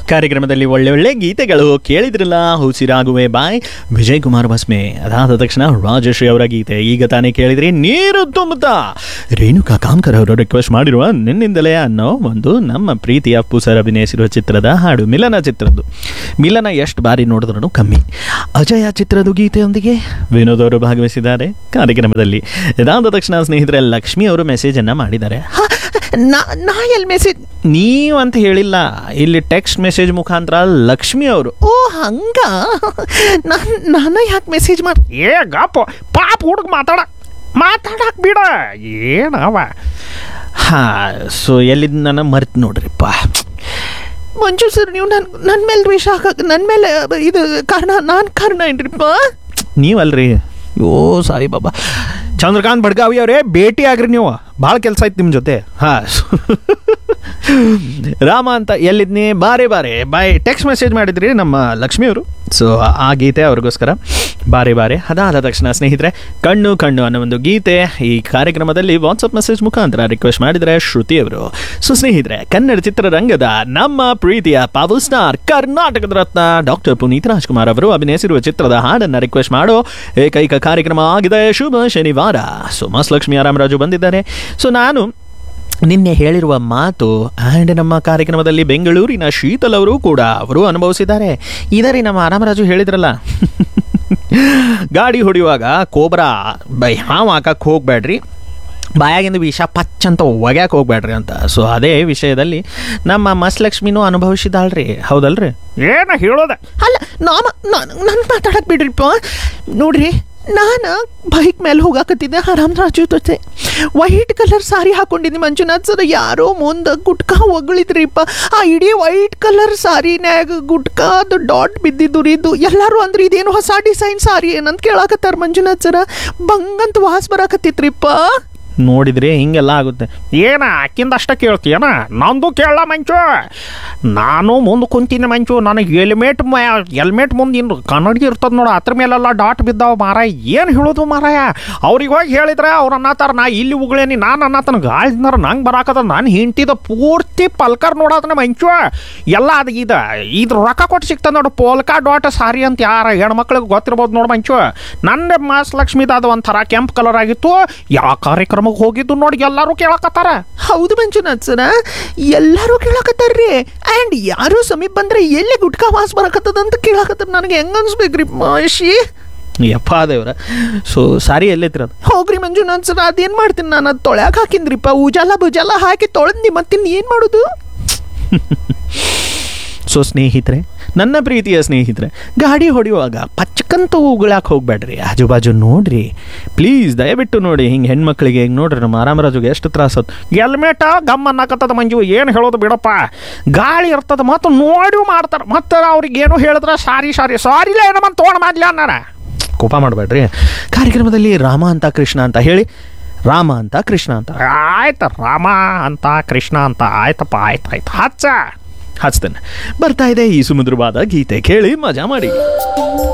ಕಾರ್ಯಕ್ರಮದಲ್ಲಿ ಒಳ್ಳೆ ಒಳ್ಳೆ ಗೀತೆಗಳು ಕೇಳಿದ್ರಲ್ಲ ಹುಸಿರಾಗುವೆ ಬಾಯ್ ವಿಜಯ್ ಕುಮಾರ್ ಭಸ್ಮೆ ಅದಾದ ತಕ್ಷಣ ರಾಜಶ್ರೀ ಅವರ ಗೀತೆ ಈಗ ತಾನೇ ಕೇಳಿದ್ರಿ ನೀರು ತುಂಬುತ್ತಾ ರೇಣುಕಾ ಕಾಮ್ಕರ್ ಅವರು ರಿಕ್ವೆಸ್ಟ್ ಮಾಡಿರುವ ನಿನ್ನಿಂದಲೇ ಅನ್ನೋ ಒಂದು ನಮ್ಮ ಪ್ರೀತಿಯ ಅಪ್ಪು ಸರ್ ಅಭಿನಯಿಸಿರುವ ಚಿತ್ರದ ಹಾಡು ಮಿಲನ ಚಿತ್ರದ್ದು ಮಿಲನ ಎಷ್ಟು ಬಾರಿ ನೋಡಿದ್ರು ಕಮ್ಮಿ ಅಜಯ ಚಿತ್ರದ ಗೀತೆಯೊಂದಿಗೆ ವಿನೋದ್ ಅವರು ಭಾಗವಹಿಸಿದ್ದಾರೆ ಕಾರ್ಯಕ್ರಮದಲ್ಲಿ ಇದಾದ ತಕ್ಷಣ ಸ್ನೇಹಿತರೆ ಲಕ್ಷ್ಮಿ ಅವರು ಮೆಸೇಜ್ ಅನ್ನ ಮಾಡಿದ್ದಾರೆ ಹ, ನಾ ನಾ ಎಲ್ಲಿ ಮೆಸೇಜ್ ನೀವು ಅಂತ ಹೇಳಿಲ್ಲ ಇಲ್ಲಿ ಟೆಕ್ಸ್ಟ್ ಮೆಸೇಜ್ ಮುಖಾಂತರ ಲಕ್ಷ್ಮಿ ಅವರು ಓ ಹಂಗ ನಾನು ನಾನು ಯಾಕೆ ಮೆಸೇಜ್ ಮಾಡಿ ಏ ಗಪ್ಪ ಪಾಪ ಹುಡುಗ ಮಾತಾಡ ಮಾತಾಡಕ್ ಬಿಡ ಏನವ ಹಾ ಸೊ ಎಲ್ಲಿದ್ದು ನನ್ನ ಮರ್ತು ನೋಡ್ರಿಪ್ಪ ಮಂಜು ಸರ್ ನೀವು ನನ್ನ ನನ್ನ ಮೇಲೆ ದ್ವೇಷ ಹಾಕಕ್ಕೆ ನನ್ನ ಮೇಲೆ ಇದು ಕಾರಣ ನಾನು ಕಾರಣ ಏನ್ರಿಪ್ಪ ನೀವಲ್ರಿ ಯೋ ಸಾಯಿ ಬಾಬಾ ಚಂದ್ರಕಾಂತ್ ಬಡ್ಗಾವಿ ಅವರೇ ಭೇಟಿ ಆಗ್ರಿ ನೀವು ಭಾಳ ಕೆಲಸ ಆಯ್ತು ನಿಮ್ಮ ಜೊತೆ ಹಾಂ ರಾಮ ಅಂತ ಎಲ್ಲಿದ್ನಿ ಬಾರೆ ಬಾರೆ ಬಾಯ್ ಟೆಕ್ಸ್ಟ್ ಮೆಸೇಜ್ ಮಾಡಿದ್ರಿ ನಮ್ಮ ಲಕ್ಷ್ಮಿ ಅವರು ಸೊ ಆ ಗೀತೆ ಅವ್ರಿಗೋಸ್ಕರ ಬಾರೆ ಬಾರೆ ಅದಾದ ತಕ್ಷಣ ಸ್ನೇಹಿತರೆ ಕಣ್ಣು ಕಣ್ಣು ಅನ್ನೋ ಒಂದು ಗೀತೆ ಈ ಕಾರ್ಯಕ್ರಮದಲ್ಲಿ ವಾಟ್ಸಪ್ ಮೆಸೇಜ್ ಮುಖಾಂತರ ರಿಕ್ವೆಸ್ಟ್ ಮಾಡಿದರೆ ಶ್ರುತಿ ಅವರು ಸೊ ಸ್ನೇಹಿತರೆ ಕನ್ನಡ ಚಿತ್ರರಂಗದ ನಮ್ಮ ಪ್ರೀತಿಯ ಪವರ್ ಸ್ಟಾರ್ ಕರ್ನಾಟಕದ ರತ್ನ ಡಾಕ್ಟರ್ ಪುನೀತ್ ರಾಜ್ಕುಮಾರ್ ಅವರು ಅಭಿನಯಿಸಿರುವ ಚಿತ್ರದ ಹಾಡನ್ನು ರಿಕ್ವೆಸ್ಟ್ ಮಾಡೋ ಏಕೈಕ ಕಾರ್ಯಕ್ರಮ ಆಗಿದೆ ಶುಭ ಶನಿವಾರ ಸೊ ಮಸ್ ಲಕ್ಷ್ಮಿ ಆರಾಮರಾಜು ಬಂದಿದ್ದಾರೆ ಸೊ ನಾನು ನಿನ್ನೆ ಹೇಳಿರುವ ಮಾತು ಆ್ಯಂಡ್ ನಮ್ಮ ಕಾರ್ಯಕ್ರಮದಲ್ಲಿ ಬೆಂಗಳೂರಿನ ಶೀತಲ್ ಅವರು ಕೂಡ ಅವರು ಅನುಭವಿಸಿದ್ದಾರೆ ಇದರಿ ನಮ್ಮ ಆರಾಮರಾಜು ಹೇಳಿದ್ರಲ್ಲ ಗಾಡಿ ಹೊಡೆಯುವಾಗ ಕೋಬ್ರಾ ಬೈ ಹಾವು ಹಾಕಕ್ಕೆ ಹೋಗ್ಬೇಡ್ರಿ ಬಾಯಾಗಿಂದ ವಿಷ ಪಚ್ ಅಂತ ಒಗ್ಯಾಕೆ ಹೋಗ್ಬೇಡ್ರಿ ಅಂತ ಸೊ ಅದೇ ವಿಷಯದಲ್ಲಿ ನಮ್ಮ ಮಸ್ ಲಕ್ಷ್ಮಿನೂ ಅನುಭವಿಸಿದಾಳ್ರಿ ಹೌದಲ್ರಿ ಏನ ಹೇಳೋದ ಅಲ್ಲ ನಾಮ ನಾನು ಮಾತಾಡಕ್ ಬಿಡ್ರಿಪ್ಪ ನೋಡ್ರಿ ನಾನು ಬೈಕ್ ಮೇಲೆ ಹೋಗಾಕತ್ತಿದ್ದೆ ಆರಾಮ್ ರಾಜು ಜೊತೆ ವೈಟ್ ಕಲರ್ ಸಾರಿ ಹಾಕೊಂಡಿದ್ದೆ ಮಂಜುನಾಥ್ ಸರ್ ಯಾರೋ ಮುಂದೆ ಗುಟ್ಕಾ ಒಗಳಿದ್ರಿಪ್ಪ ಆ ಇಡೀ ವೈಟ್ ಕಲರ್ ಸಾರಿನ್ಯಾಗ ಗುಟ್ಕಾದ ಡಾಟ್ ಬಿದ್ದಿದ್ದು ರೀ ಇದು ಎಲ್ಲರೂ ಅಂದ್ರೆ ಇದೇನು ಹೊಸ ಡಿಸೈನ್ ಸಾರಿ ಏನಂತ ಕೇಳಾಕತ್ತಾರ ಮಂಜುನಾಥ್ ಸರ ಬಂಗಂತ ವಾಸ್ ಬರಾಕತ್ತಿತ್ರಿಪ್ಪ ನೋಡಿದ್ರೆ ಹಿಂಗೆಲ್ಲ ಆಗುತ್ತೆ ಏನ ಅಕ್ಕಿಂದ ಅಷ್ಟ ಕೇಳ್ತೀಯನ ನಂದು ಕೇಳಲ್ಲ ಮಂಚು ನಾನು ಮುಂದೆ ಕುಂತೀನಿ ಮಂಚು ನನಗೆ ಹೆಲ್ಮೆಟ್ ಹೆಲ್ಮೆಟ್ ಮುಂದೆ ಇನ್ನು ಕನ್ನಡಿ ಇರ್ತದ ನೋಡು ಅದ್ರ ಮೇಲೆಲ್ಲ ಡಾಟ್ ಬಿದ್ದಾವ ಮಾರಾಯ ಏನು ಹೇಳೋದು ಮಾರಾಯ ಅವ್ರಿಗೆ ಹೋಗಿ ಹೇಳಿದ್ರೆ ಅವ್ರು ಅನ್ನತ್ತಾರ ನಾ ಇಲ್ಲಿ ಉಗಳೇನಿ ನಾನು ಅನ್ನತನ ಗಾಳಿನಾರ ನಂಗೆ ಬರಾಕದ ನಾನು ಹಿಂಟಿದ ಪೂರ್ತಿ ಪಲ್ಕರ್ ನೋಡೋದನ್ನ ಮಂಚು ಎಲ್ಲ ಅದು ಇದು ಇದು ರೊಕ್ಕ ಕೊಟ್ಟು ಸಿಗ್ತದೆ ನೋಡು ಪೋಲ್ಕಾ ಡಾಟ್ ಸಾರಿ ಅಂತ ಯಾರ ಹೆಣ್ಮಕ್ಳಿಗೆ ಗೊತ್ತಿರ್ಬೋದು ನೋಡು ಮಂಚು ನನ್ನ ಮಾಸ್ ಲಕ್ಷ್ಮಿದ ಅದು ಒಂಥರ ಕೆಂಪು ಕಲರ್ ಆಗಿತ್ತು ಯಾವ ಕಾರ್ಯಕ್ರಮಕ್ಕೆ ಹೋಗಿದ್ದು ನೋಡಿ ಎಲ್ಲರೂ ಕೇಳಕತ್ತಾರ ಹೌದು ಮಂಜುನಾಥ್ ಸರ ಎಲ್ಲರೂ ಕೇಳಾಕತ್ತಾರ್ರಿ ಆ್ಯಂಡ್ ಯಾರು ಸಮೀಪ ಬಂದ್ರೆ ಎಲ್ಲಿ ಗುಟ್ಕಾ ವಾಸ್ ಬರಾಕತ್ತದ ಅಂತ ಕೇಳಾಕತ್ತಾರ ನನಗೆ ಹೆಂಗ ಅನ್ಸ್ಬೇಕ್ರಿ ಮಾಶಿ ಯಪ್ಪ ದೇವ್ರ ಸೊ ಸಾರಿ ಎಲ್ಲೈತಿರೋದು ಹೋಗ್ರಿ ಮಂಜುನಾಥ್ ಸರ್ ಅದೇನು ಮಾಡ್ತೀನಿ ನಾನು ಅದು ತೊಳ್ಯಾಕ ಹಾಕಿನ್ರಿಪ್ಪ ಉಜಾಲ ಭುಜಾಲ ಹಾಕಿ ತೊಳೆದ್ನಿ ಮತ್ತಿನ್ನು ಏನು ಮಾಡೋದು ಸೊ ಸ್ನೇಹಿತರೆ ನನ್ನ ಪ್ರೀತಿಯ ಸ್ನೇಹಿತರೆ ಗಾಡಿ ಹೊಡೆಯುವಾಗ ಪಚ್ಚಕಂತ ಉಗುಳಾಕ ಹೋಗ್ಬೇಡ್ರಿ ಆಜು ಬಾಜು ನೋಡ್ರಿ ಪ್ಲೀಸ್ ದಯವಿಟ್ಟು ನೋಡಿ ಹಿಂಗೆ ಹೆಣ್ಮಕ್ಳಿಗೆ ಹಿಂಗೆ ನೋಡ್ರಿ ನಮ್ಮ ಆರಾಮರಾಜುಗೆ ಎಷ್ಟು ತ್ರಾಸತ್ ಹೆಲ್ಮೆಟ್ ಗಮ್ ಅನ್ನಕತ್ತದ ಮಂಜು ಏನು ಹೇಳೋದು ಬಿಡಪ್ಪ ಗಾಳಿ ಇರ್ತದ ಮತ್ತು ನೋಡಿ ಮಾಡ್ತಾರೆ ಮತ್ತೆ ಅವ್ರಿಗೆ ಏನು ಹೇಳಿದ್ರೆ ಸಾರಿ ಸಾರಿ ಸಾರಿಲ್ಲ ಏನೋ ಬಂದು ತೊಗೊಂಡು ಮಾಡ್ಲಿ ಅನ್ನಾರ ಕೋಪ ಮಾಡಬೇಡ್ರಿ ಕಾರ್ಯಕ್ರಮದಲ್ಲಿ ರಾಮ ಅಂತ ಕೃಷ್ಣ ಅಂತ ಹೇಳಿ ರಾಮ ಅಂತ ಕೃಷ್ಣ ಅಂತ ಆಯ್ತು ರಾಮ ಅಂತ ಕೃಷ್ಣ ಅಂತ ಆಯ್ತಪ್ಪ ಆಯ್ತು ಆಯ್ತು ಹಚ್ಚ ಹಚ್ತೇನೆ ಬರ್ತಾ ಇದೆ ಈ ಸುಮಧುರವಾದ ಗೀತೆ ಕೇಳಿ ಮಜಾ ಮಾಡಿ